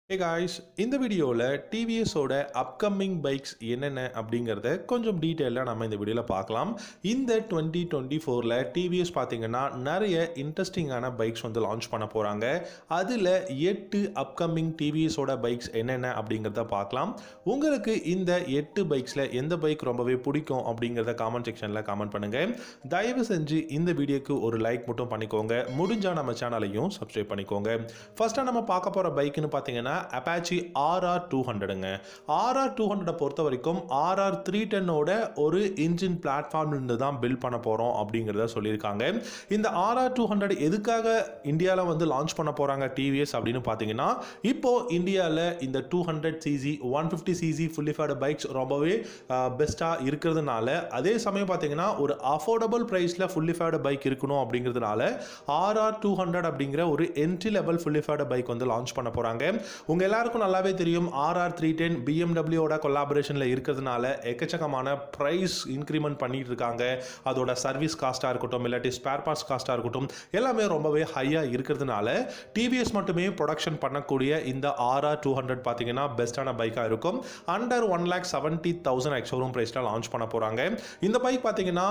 hey guys இந்த வீடியோவில் டிவிஎஸோட upcoming bikes என்னென்ன அப்படிங்கிறத கொஞ்சம் டீட்டெயிலாக நம்ம இந்த வீடியோவில் பார்க்கலாம் இந்த டுவெண்ட்டி டுவெண்ட்டி ஃபோரில் டிவிஎஸ் பார்த்தீங்கன்னா நிறைய இன்ட்ரெஸ்டிங்கான பைக்ஸ் வந்து லான்ச் பண்ண போகிறாங்க அதில் எட்டு அப்கமிங் டிவிஎஸோட பைக்ஸ் என்னென்ன அப்படிங்கிறத பார்க்கலாம் உங்களுக்கு இந்த எட்டு பைக்ஸில் எந்த பைக் ரொம்பவே பிடிக்கும் அப்படிங்கிறத காமெண்ட் செக்ஷனில் காமெண்ட் பண்ணுங்கள் தயவு செஞ்சு இந்த வீடியோக்கு ஒரு லைக் மட்டும் பண்ணிக்கோங்க முடிஞ்சால் நம்ம சேனலையும் சப்ஸ்கிரைப் பண்ணிக்கோங்க ஃபர்ஸ்ட்டாக நம்ம பார்க்க போகிற பைக்குன்னு பார்த்தீங்கன்னா அப்பாச்சி ஆர்ஆர் டூ ஹண்ட்ரடுங்க ஆர்ஆர் டூ ஹண்ட்ரடை பொறுத்த வரைக்கும் ஆர்ஆர் த்ரீ டென்னோட ஒரு இன்ஜின் பிளாட்ஃபார்ம்லேருந்து தான் பில்ட் பண்ண போகிறோம் அப்படிங்கிறத சொல்லியிருக்காங்க இந்த ஆர்ஆர் டூ ஹண்ட்ரட் எதுக்காக இந்தியாவில் வந்து லான்ச் பண்ண போகிறாங்க டிவிஎஸ் அப்படின்னு பார்த்தீங்கன்னா இப்போ இந்தியாவில் இந்த two hundred cc one fifty cc fully faired bikes ரொம்பவே பெஸ்ட்டாக இருக்கிறதுனால அதே சமயம் பார்த்தீங்கன்னா ஒரு அஃபோர்டபுள் ப்ரைஸில் ஃபுல்லிஃபைடு பைக் இருக்கணும் அப்படிங்கிறதுனால ஆர்ஆர் டூ ஹண்ட்ரட் அப்படிங்கிற ஒரு என்ட்ரி லெவல் ஃபுல்லிஃபைடு பைக் வந்து லான்ச் பண்ண போகிறாங்க உங்கள் எல்லாருக்கும் நல்லாவே தெரியும் ஆர்ஆர் த்ரீ டென் பிஎம்டபிள்யூட கொலாபரேஷனில் இருக்கிறதுனால எக்கச்சக்கமான ப்ரைஸ் இன்க்ரிமெண்ட் பண்ணிட்டு இருக்காங்க அதோட சர்வீஸ் காஸ்ட்டாக இருக்கட்டும் இல்லாட்டி ஸ்பேர் பார்ட்ஸ் காஸ்ட்டாக இருக்கட்டும் எல்லாமே ரொம்பவே ஹையாக இருக்கிறதுனால டிவிஎஸ் மட்டுமே ப்ரொடக்ஷன் பண்ணக்கூடிய இந்த ஆர்ஆர் டூ ஹண்ட்ரட் பார்த்தீங்கன்னா பெஸ்ட்டான பைக்காக இருக்கும் under one lakh seventy thousand ex showroom ப்ரைஸில் லான்ச் பண்ண போகிறாங்க இந்த பைக் பார்த்தீங்கன்னா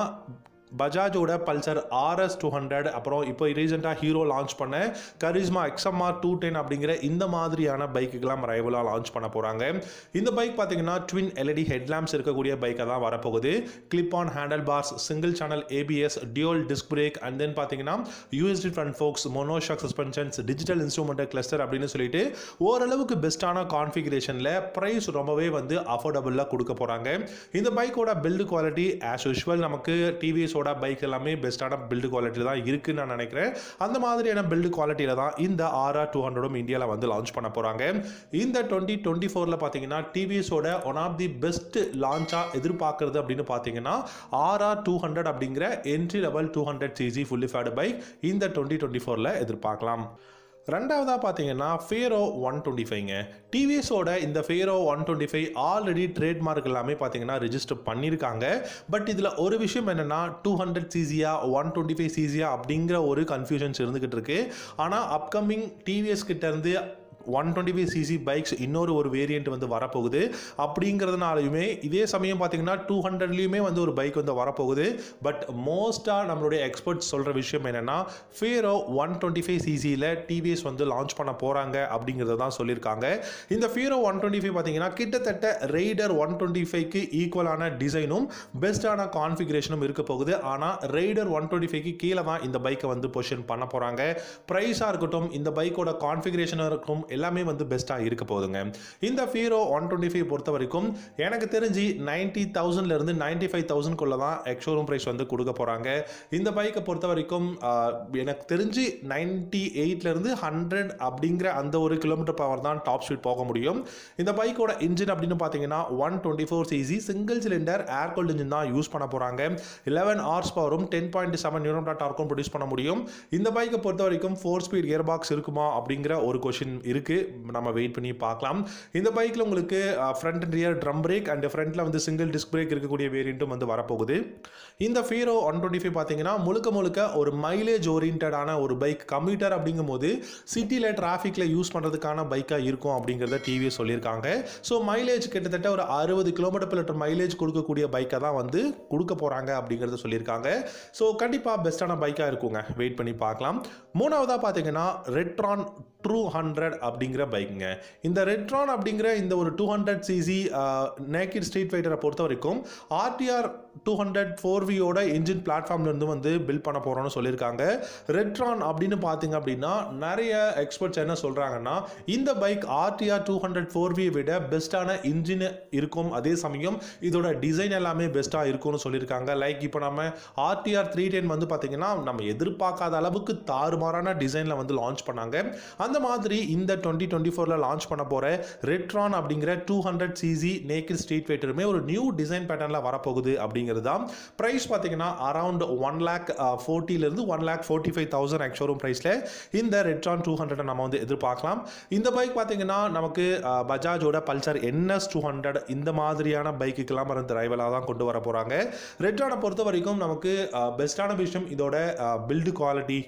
பஜாஜோட பல்சர் ஆர்எஸ் டூ ஹண்ட்ரட் அப்புறம் இப்போ ரீசெண்டாக ஹீரோ லான்ச் பண்ண கரிஸ்மா எக்ஸ்எம்ஆர் டூ டென் அப்படிங்கிற இந்த மாதிரியான பைக்குக்கெல்லாம் ரைவலாக லான்ச் பண்ண போகிறாங்க இந்த பைக் பார்த்தீங்கன்னா ட்வின் எல்இடி ஹெட்லாம்ப்ஸ் இருக்கக்கூடிய பைக்காக தான் வரப்போகுது clip on handlebars single channel ABS dual disc brake and then பார்த்தீங்கன்னா USD front forks monoshock suspensions digital instrument cluster அப்படின்னு சொல்லிட்டு ஓரளவுக்கு பெஸ்ட்டான கான்ஃபிகரேஷனில் ப்ரைஸ் ரொம்பவே வந்து அஃபோர்டபுளாக கொடுக்க போகிறாங்க இந்த பைக்கோட பில்டு குவாலிட்டி ஆஸ் யூஷுவல் நமக்கு டிவிஎஸ் ஸோட பைக் எல்லாமே பெஸ்ட்டான பில்டு குவாலிட்டி தான் இருக்குன்னு நான் நினைக்கிறேன் அந்த மாதிரியான பில்டு குவாலிட்டியில் தான் இந்த ஆர்ஆர் டூ ஹண்ட்ரடும் இந்தியாவில் வந்து லான்ச் பண்ண போகிறாங்க இந்த டுவெண்ட்டி டுவெண்ட்டி ஃபோரில் பார்த்தீங்கன்னா டிவிஎஸோட ஒன் ஆஃப் தி பெஸ்ட் லான்ச்சாக எதிர்பார்க்குறது அப்படின்னு பார்த்தீங்கன்னா ஆர்ஆர் டூ ஹண்ட்ரட் அப்படிங்கிற entry level two hundred cc fully faired bike இந்த டுவெண்ட்டி டுவெண்ட்டி ஃபோரில் எதிர்பார்க்கலாம் ரெண்டாவதாக பார்த்தீங்கன்னா ஃபேரோ ஒன் டுவெண்ட்டி ஃபைவ்ங்க டிவிஎஸோட இந்த Fiero one twenty five already trademark எல்லாமே பார்த்தீங்கன்னா ரிஜிஸ்டர் பண்ணியிருக்காங்க பட் இதில் ஒரு விஷயம் என்னென்னா டூ ஹண்ட்ரட் சிசியா ஒன் டுவெண்ட்டி ஃபைவ் சிசியா அப்படிங்கிற ஒரு கன்ஃபியூஷன்ஸ் இருந்துகிட்டு இருக்கு ஆனால் அப்கமிங் டிவிஎஸ் கிட்ட இருந்து one twenty five cc bikes இன்னொரு ஒரு வேரியண்ட் வந்து வரப்போகுது அப்படிங்கிறதுனாலையுமே இதே சமயம் பார்த்தீங்கன்னா டூ ஹண்ட்ரட்லேயுமே வந்து ஒரு பைக் வந்து வரப்போகுது பட் மோஸ்ட்டாக நம்மளுடைய எக்ஸ்பர்ட்ஸ் சொல்கிற விஷயம் என்னென்னா ஃபேரோ ஒன் டுவெண்ட்டி ஃபைவ் சிசியில் டிவிஎஸ் வந்து லான்ச் பண்ண போகிறாங்க அப்படிங்கிறத தான் சொல்லியிருக்காங்க இந்த ஃபீரோ ஒன் டுவெண்ட்டி ஃபைவ் பார்த்தீங்கன்னா கிட்டத்தட்ட ரெய்டர் ஒன் டுவெண்ட்டி ஃபைவ்க்கு ஈக்குவலான டிசைனும் பெஸ்ட்டான கான்ஃபிகரேஷனும் இருக்க போகுது ஆனால் ரெய்டர் ஒன் டுவெண்ட்டி ஃபைவ்க்கு கீழே தான் இந்த பைக்கை வந்து பொசிஷன் பண்ண போகிறாங்க ப்ரைஸாக இருக்கட்டும் இந்த பைக்கோட கான்ஃபிகரேஷனாக இருக்கும் எல்லாமே வந்து பெஸ்ட்டாக இருக்க போகுதுங்க இந்த ஃபீரோ ஒன் டுவெண்ட்டி ஃபைவ் பொறுத்த வரைக்கும் எனக்கு தெரிஞ்சு நைன்ட்டி தௌசண்ட்லேருந்து நைன்ட்டி ஃபைவ் தௌசண்ட்குள்ளே தான் எக்ஷோரூம் ப்ரைஸ் வந்து கொடுக்க போகிறாங்க இந்த பைக்கை பொறுத்த வரைக்கும் ஆஹ், எனக்கு தெரிஞ்சு நைன்ட்டி எயிட்லேருந்து ஹண்ட்ரட் அப்படிங்கிற அந்த ஒரு கிலோமீட்டர் பவர் தான் டாப் ஸ்பீட் போக முடியும் இந்த பைக்கோட இன்ஜின் அப்படின்னு பார்த்தீங்கன்னா one twenty four CC single cylinder air cooled engine தான் யூஸ் பண்ண போகிறாங்க லெவன் ஹார்ஸ் பவரும் டென் பாயிண்ட் செவன் நியூரம் டார்க்கும் ப்ரொடியூஸ் பண்ண முடியும் இந்த பைக்கை பொறுத்த வரைக்கும் ஃபோர் ஸ்பீட் கியர் பாக்ஸ் இருக்குமா அப்படிங்கிற ஒரு கொஷின் இருக்குது நம்ம வெயிட் பண்ணி பார்க்கலாம் இந்த பைக்கில் உங்களுக்கு front and rear drum brake and ஃப்ரண்ட்டில் வந்து சிங்கிள் டிஸ்க் பிரேக் இருக்கக்கூடிய வேரியண்ட்டும் வந்து வரப்போகுது இந்த ஃபீரோ ஒன் டுவெண்ட்டி ஃபைவ் பார்த்தீங்கன்னா முழுக்க முழுக்க ஒரு மைலேஜ் ஓரியன்டான ஒரு பைக் கம்யூட்டர் அப்படிங்கும்போது சிட்டியில் டிராஃபிக்கில் யூஸ் பண்ணுறதுக்கான பைக்காக இருக்கும் அப்படிங்கிறத டிவிஎஸ் சொல்லியிருக்காங்க ஸோ மைலேஜ் கிட்டத்தட்ட ஒரு அறுபது கிலோமீட்டர் per லிட்டர் மைலேஜ் கொடுக்கக்கூடிய பைக்கை தான் வந்து கொடுக்க போகிறாங்க அப்படிங்கிறத சொல்லியிருக்காங்க ஸோ கண்டிப்பாக பெஸ்ட்டான பைக்காக இருக்குங்க வெயிட் பண்ணி பார்க்கலாம் மூணாவதாக பார்த்தீங்கன்னா ரெட்ரான் ட்ரூ ஹண்ட்ரட் அப்படிங்கிற பைக்குங்க இந்த ரெட்ரான் அப்படிங்கிற இந்த ஒரு two hundred CC naked street ஃபைட்டரை பொறுத்த வரைக்கும் ஆர்டிஆர் டூ ஹண்ட்ரட் ஃபோர் வியோட இன்ஜின் பிளாட்ஃபார்ம்லேருந்து வந்து பில்ட் பண்ண போகிறோம்னு சொல்லியிருக்காங்க ரெட்ரான் அப்படின்னு பார்த்தீங்க அப்படின்னா நிறைய எக்ஸ்பர்ட்ஸ் என்ன சொல்கிறாங்கன்னா இந்த bike RTR two hundred four வியை விட பெஸ்ட்டான இன்ஜின் இருக்கும் அதே சமயம் இதோட டிசைன் எல்லாமே பெஸ்ட்டாக இருக்கும்னு சொல்லியிருக்காங்க லைக் இப்போ நம்ம ஆர்டிஆர் த்ரீ டென் வந்து பார்த்தீங்கன்னா நம்ம எதிர்பார்க்காத அளவுக்கு தாறுமாறான டிசைனில் வந்து லான்ச் பண்ணாங்க அந்த மாதிரி இந்த டுவெண்ட்டி டுவெண்ட்டி ஃபோரில் லான்ச் பண்ண போகிற ரெட்ரான் அப்படிங்கிற டூ ஹண்ட்ரட் சிசி நேக்கில் ஸ்ட்ரீட் ஃபைட்டருமே ஒரு நியூ டிசைன் பேட்டர்னில் வரப்போகுது அப்படிங்கிறது தான் ப்ரைஸ் பார்த்தீங்கன்னா அரவுண்ட் ஒன் லேக் ஃபோர்ட்டிலேருந்து one lakh forty five thousand ex showroom ப்ரைஸில் இந்த ரெட்ரான் டூ ஹண்ட்ரட் நம்ம வந்து எதிர்பார்க்கலாம் இந்த பைக் பார்த்தீங்கன்னா நமக்கு அஹ், பஜாஜோட பல்சர் என்எஸ் டூ ஹண்ட்ரட் இந்த மாதிரியான பைக்குக்கெல்லாம் இருந்து ரைவலாக தான் கொண்டு வர போகிறாங்க ரெட்ரானை பொறுத்த வரைக்கும் நமக்கு பெஸ்ட்டான விஷயம் இதோட பில்டு குவாலிட்டி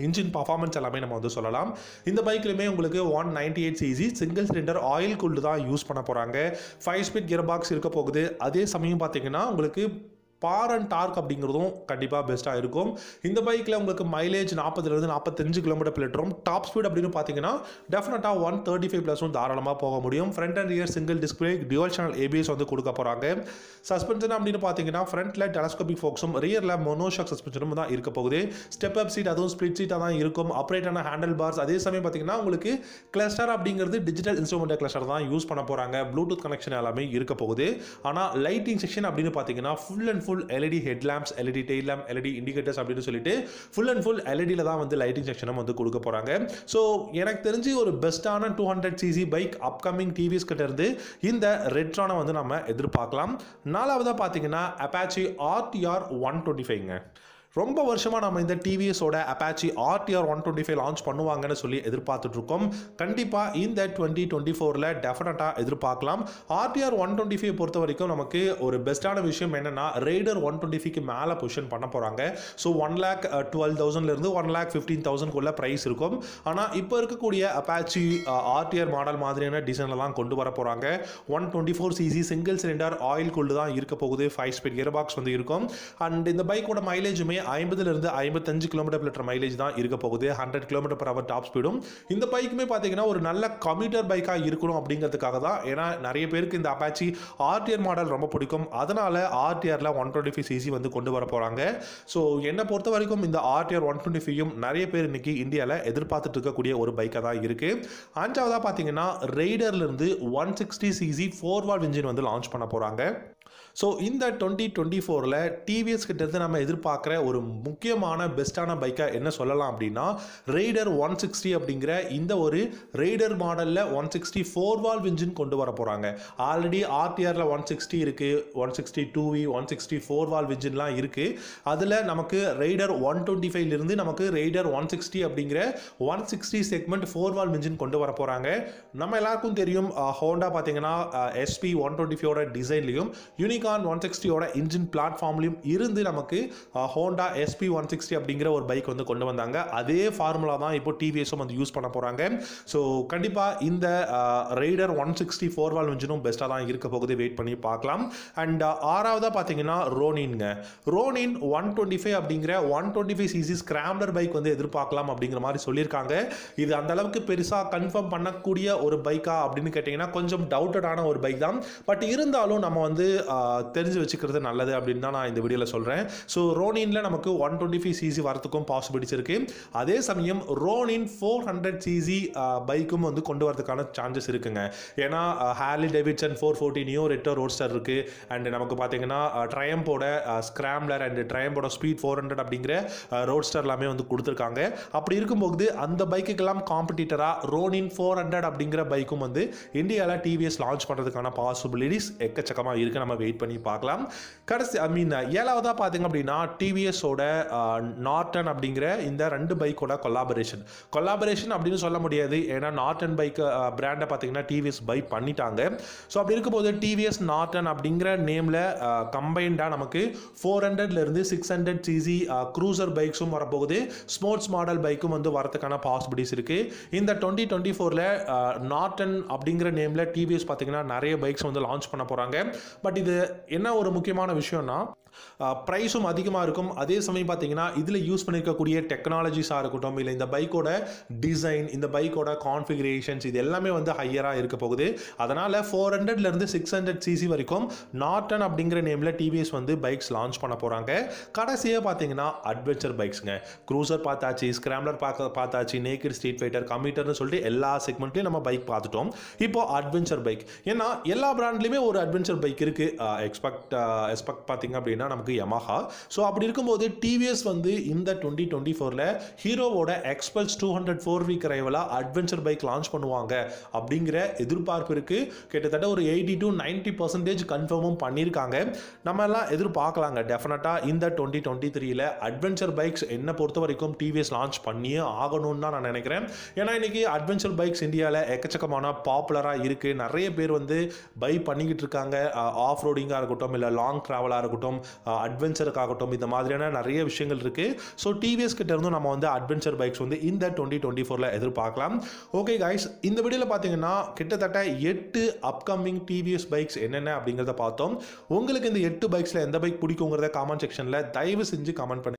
இன்ஜின் பர்ஃபார்மன்ஸ் எல்லாமே நம்ம வந்து சொல்லலாம் இந்த பைக்லையுமே உங்களுக்கு one ninety eight CC single cylinder oil cooled தான் யூஸ் பண்ண போகிறாங்க ஃபைவ் ஸ்பீட் கியர் பாக்ஸ் இருக்க போகுது அதே சமயம் பார்த்தீங்கன்னா உங்களுக்கு பார் அண்ட் டார்க் அப்படிங்கிறதும் கண்டிப்பாக பெஸ்ட்டாக இருக்கும் இந்த பைக்கில் உங்களுக்கு மைலேஜ் நாற்பதுலேருந்து நாற்பத்தஞ்சு கிலோமீட்டர் லிட்டரும் டாப் ஸ்பீட் அப்படின்னு பார்த்தீங்கன்னா டெஃபினட்டாக ஒன் தேர்ட்டி ஃபைவ் ப்ளஸும் தாராளமாக போக முடியும் front and rear single display dual channel ABS வந்து கொடுக்க போகிறாங்க சஸ்பென்ஷன் அப்படின்னு பார்த்தீங்கன்னா ஃப்ரண்ட்டில் டெலஸ்கோபிக் ஃபோக்ஸும் ரியரில் மொனோஷாக் சஸ்பென்ஷனும் தான் இருக்க போகுது ஸ்டெப் அப் சீட் அதுவும் ஸ்பிளிட் சீட்டாக தான் இருக்கும் அப்ரேட்டான ஹேண்டில் பார்ஸ் அதே சமயம் பார்த்தீங்கன்னா உங்களுக்கு கிளஸ்டர் அப்படிங்கிறது டிஜிட்டல் இன்ஸ்ட்ருமெண்ட் கிளஸ்டர் தான் யூஸ் பண்ண போகிறாங்க ப்ளூடூத் கனெக்ஷன் எல்லாமே இருக்க போகுது ஆனால் லைட்டிங் செக்ஷன் அப்படின்னு பார்த்தீங்கன்னா full and full LED head lamps LED tail lamp LED indicators அப்படின்னு சொல்லிட்டு ஃபுல் அண்ட் ஃபுல் எல்இடியில் தான் வந்து லைட்டிங் செக்ஷனும் வந்து கொடுக்க போகிறாங்க ஸோ எனக்கு தெரிஞ்சு ஒரு பெஸ்ட்டான two hundred CC bike upcoming TVS கிட்ட இருந்து இந்த ரெட்ரானை வந்து நம்ம எதிர்பார்க்கலாம் நாலாவதாக பார்த்தீங்கன்னா அப்பாச்சி ஆர்டிஆர் ஒன் டுவெண்ட்டி ஃபைவ்ங்க ரொம்ப வருஷமாக நம்ம இந்த டிவிஎஸோட Apache RTR one twenty five launch பண்ணுவாங்கன்னு சொல்லி எதிர்பார்த்துட்டு இருக்கோம் கண்டிப்பாக இந்த டுவெண்ட்டி டுவெண்ட்டி ஃபோரில் டெஃபினட்டாக எதிர்பார்க்கலாம் ஆர்டிஆர் ஒன் டுவெண்ட்டி ஃபைவ் பொறுத்த வரைக்கும் நமக்கு ஒரு பெஸ்ட்டான விஷயம் என்னென்னா ரெய்டர் ஒன் டுவெண்ட்டி ஃபைவ்க்கு மேலே பொசிஷன் பண்ண போகிறாங்க ஸோ ஒன் லேக் டுவெல் தௌசண்ட்லேருந்து ஒன் லேக் ஃபிஃப்டீன் தௌசண்ட்குள்ள ப்ரைஸ் இருக்கும் ஆனால் இப்போ இருக்கக்கூடிய அப்பாச்சி ஆர்டிஆர் மாடல் மாதிரியான டிசைன்லாம் கொண்டு வர போகிறாங்க one twenty four CC single cylinder oil cooled தான் இருக்க போகுது ஃபைவ் ஸ்பீட் கியர் பாக்ஸ் வந்து இருக்கும் அண்ட் இந்த பைக்கோட மைலேஜுமே ஐம்பதுலேருந்து ஐம்பத்தஞ்சு கிலோமீட்டர் லிட்டர் மைலேஜ் தான் இருக்க போகுது hundred kilometre per hour top ஸ்பீடும் இந்த பைக்குமே பார்த்தீங்கன்னா ஒரு நல்ல கம்யூட்டர் பைக்காக இருக்கணும் அப்படிங்கிறதுக்காக தான் ஏன்னா நிறைய பேருக்கு இந்த அப்பாச்சி ஆர்டிஆர் மாடல் ரொம்ப பிடிக்கும் அதனால ஆர்டிஆரில் ஒன் டுவெண்ட்டி ஃபைவ் சிசி வந்து கொண்டு வர போகிறாங்க ஸோ என்னை பொறுத்த வரைக்கும் இந்த ஆர்டிஆர் ஒன் டுவெண்ட்டி ஃபைவும் நிறைய பேர் இன்னைக்கு இந்தியாவில் எதிர்பார்த்துட்டு இருக்கக்கூடிய ஒரு பைக்காக தான் இருக்குது அஞ்சாவதாக பார்த்தீங்கன்னா ரெய்டர்லேருந்து one sixty CC four valve engine வந்து லான்ச் பண்ண போகிறாங்க ஸோ இந்த டுவெண்ட்டி டுவெண்ட்டி ஃபோரில் டிவிஎஸ் கிட்டேருந்து நம்ம எதிர்பார்க்குற ஒரு முக்கியமான பெஸ்ட்டான பைக்காக என்ன சொல்லலாம் அப்படின்னா ரெய்டர் ஒன் சிக்ஸ்டி அப்படிங்கிற இந்த ஒரு ரெய்டர் மாடலில் one sixty four valve engine கொண்டு வர போகிறாங்க ஆல்ரெடி ஆர்டிஆரில் ஒன் சிக்ஸ்டி இருக்குது one sixty two V one sixty four valve இன்ஜின்லாம் இருக்குது அதில் நமக்கு ரெய்டர் ஒன் டுவெண்ட்டி ஃபைவ்லேருந்து நமக்கு ரெய்டர் ஒன் சிக்ஸ்டி அப்படிங்கிற one sixty segment four valve engine கொண்டு வர போகிறாங்க நம்ம எல்லாருக்கும் தெரியும் ஹோண்டா பார்த்தீங்கன்னா எஸ்பி ஒன் டுவெண்ட்டி ஃபைவோட டிசைன்லையும் யூனிகான் ஒன் சிக்ஸ்டியோட இன்ஜின் பிளாட்ஃபார்ம்லையும் இருந்து நமக்கு ஹோண்டா எஸ்பி ஒன் சிக்ஸ்டி அப்படிங்கிற ஒரு பைக் வந்து கொண்டு வந்தாங்க அதே ஃபார்முலா தான் இப்போ டிவிஎஸும் வந்து யூஸ் பண்ண போகிறாங்க ஸோ கண்டிப்பாக இந்த Raider one sixty four valve இன்ஜினும் பெஸ்ட்டாக தான் இருக்க போகுது வெயிட் பண்ணி பார்க்கலாம் அண்ட் ஆறாவதாக பார்த்தீங்கன்னா ரோனின்ங்க ரோனின் ஒன் டுவெண்ட்டி ஃபைவ் அப்படிங்கிற one twenty five CC scrambler bike வந்து எதிர்பார்க்கலாம் அப்படிங்கிற மாதிரி சொல்லியிருக்காங்க இது அந்த அளவுக்கு பெருசாக கன்ஃபார்ம் பண்ணக்கூடிய ஒரு பைக்கா அப்படின்னு கேட்டிங்கன்னா கொஞ்சம் டவுட்டடான ஒரு பைக் தான் பட் இருந்தாலும் நம்ம வந்து தெரிஞ்சு வச்சுக்கிறது நல்லது அப்படின்னு தான் நான் இந்த வீடியோவில் சொல்கிறேன் ஸோ ரோனின்ல நமக்கு ஒன் டுவெண்ட்டி ஃபைவ் சிசி வரதுக்கும் பாசிபிலிட்டிஸ் இருக்குது அதே சமயம் ரோனின் ஃபோர் ஹண்ட்ரட் சிசி பைக்கும் வந்து கொண்டு வரதுக்கான சான்சஸ் இருக்குங்க ஏன்னா Harley Davidson four forty new retro roadster இருக்குது அண்ட் நமக்கு பார்த்தீங்கன்னா ட்ரையம்போட ஸ்கிராம்லர் அண்ட் ட்ரையம்போட ஸ்பீட் ஃபோர் ஹண்ட்ரட் அப்படிங்கிற ரோட்ஸ்டர் எல்லாமே வந்து கொடுத்துருக்காங்க அப்படி இருக்கும்போது அந்த பைக்குக்கெல்லாம் காம்படிட்டராக ரோனின் ஃபோர் ஹண்ட்ரட் அப்படிங்கிற பைக்கும் வந்து இந்தியாவில் டிவிஎஸ் லான்ச் பண்ணுறதுக்கான பாசிபிலிட்டிஸ் எக்கச்சக்கமாக இருக்குது நம்ம வெயிட் பண்ணி பார்க்கலாம் கடைசி ஐ மீன் ஏழாவதாக பார்த்தீங்க அப்படின்னா டிவிஎஸோட நார்டன் அப்படிங்கிற இந்த ரெண்டு பைக்கோட கொலாபரேஷன் கொலாபரேஷன் அப்படின்னு சொல்ல முடியாது ஏன்னா நார்டன் பைக் பிராண்டை பார்த்தீங்கன்னா டிவிஎஸ் பை பண்ணிட்டாங்க ஸோ அப்படி இருக்கும்போது டிவிஎஸ் நார்டன் அப்படிங்கிற நேமில் கம்பைண்டாக நமக்கு ஃபோர் ஹண்ட்ரட்லேருந்து சிக்ஸ் ஹண்ட்ரட் சிசி க்ரூசர் பைக்ஸும் வரப்போகுது ஸ்போர்ட்ஸ் மாடல் பைக்கும் வந்து வரதுக்கான பாசிபிலிட்டிஸ் இருக்குது இந்த டுவெண்ட்டி டுவெண்ட்டி ஃபோரில் நார்டன் அப்படிங்கிற நேமில் டிவிஎஸ் பார்த்தீங்கன்னா நிறைய பைக்ஸ் வந்து லான்ச் பண்ண போகிறாங்க பட் இது என்ன ஒரு முக்கியமான விஷயம்னா ப்ரைஸும் அதிகமாக இருக்கும் அதே சமயம் பார்த்தீங்கன்னா இதில் யூஸ் பண்ணியிருக்கக்கூடிய டெக்னாலஜிஸாக இருக்கட்டும் இல்லை இந்த பைக்கோட டிசைன் இந்த பைக்கோட கான்ஃபிகரேஷன்ஸ் இது எல்லாமே வந்து ஹையராக இருக்க போகுது அதனால் ஃபோர் ஹண்ட்ரட்லேருந்து சிக்ஸ் ஹண்ட்ரட் சிசி வரைக்கும் நார்டன் அப்படிங்கிற நேமில் டிவிஎஸ் வந்து பைக்ஸ் லான்ச் பண்ண போகிறாங்க கடைசியாக பார்த்தீங்கன்னா அட்வென்ச்சர் பைக்ஸுங்க க்ரூசர் பார்த்தாச்சு ஸ்கிராம்லர் பார்க்க பார்த்தாச்சு நேக்கட் ஸ்ட்ரீட் ஃபைட்டர் கம்யூட்டர்னு சொல்லிட்டு எல்லா செக்மெண்ட்லையும் நம்ம பைக் பார்த்துட்டோம் இப்போ அட்வென்ச்சர் பைக் ஏன்னா எல்லா பிராண்ட்லேயுமே ஒரு அட்வென்ச்சர் பைக் இருக்குது எக்ஸ்பெக்ட் எக்ஸ்பெக்ட் பார்த்தீங்க அப்படின்னா நமக்கு யமஹா ஸோ அப்படி இருக்கும்போது டிவிஎஸ் வந்து இந்த டுவெண்ட்டி டுவெண்ட்டி ஃபோரில் ஹீரோவோட Xpulse two hundred four V ரைவலாக அட்வென்ச்சர் பைக் லான்ச் பண்ணுவாங்க அப்படிங்கிற எதிர்பார்ப்பு இருக்குது கிட்டத்தட்ட ஒரு எயிட்டி டு நைன்ட்டி பர்சன்டேஜ் கன்ஃபார்மும் பண்ணியிருக்காங்க நம்ம எல்லாம் எதிர்பார்க்கலாங்க டெஃபினட்டாக இந்த டுவெண்ட்டி டுவெண்ட்டி த்ரீல அட்வென்ச்சர் பைக்ஸ் என்னை பொறுத்த வரைக்கும் டிவிஎஸ் லான்ச் பண்ணியே ஆகணும்னு தான் நான் நினைக்கிறேன் ஏன்னா இன்னைக்கு அட்வென்ச்சர் பைக்ஸ் இந்தியாவில் எக்கச்சக்கமான பாப்புலராக இருக்குது நிறைய பேர் வந்து பை பண்ணிக்கிட்டு இருக்காங்க ஆஃப் ரோடிங்காக இருக்கட்டும் இல்லை லாங் ட்ராவலாக இருக்கட்டும் அட்வென்ச்சருக்காகட்டும் இந்த மாதிரியான நிறைய விஷயங்கள் இருக்குது ஸோ டிவிஎஸ் கிட்ட இருந்தும் நம்ம வந்து அட்வென்ச்சர் பைக்ஸ் வந்து இந்த டுவெண்ட்டி டுவெண்ட்டி ஃபோரில் எதிர்பார்க்கலாம் ஓகே கைஸ் இந்த வீடியோவில் பார்த்தீங்கன்னா கிட்டத்தட்ட எட்டு அப்கமிங் டிவிஎஸ் பைக்ஸ் என்னென்ன அப்படிங்கிறத பார்த்தோம் உங்களுக்கு இந்த எட்டு பைக்ஸில் எந்த பைக் பிடிக்குங்கிறத காமெண்ட் செக்ஷனில் தயவு செஞ்சு கமெண்ட் பண்ணி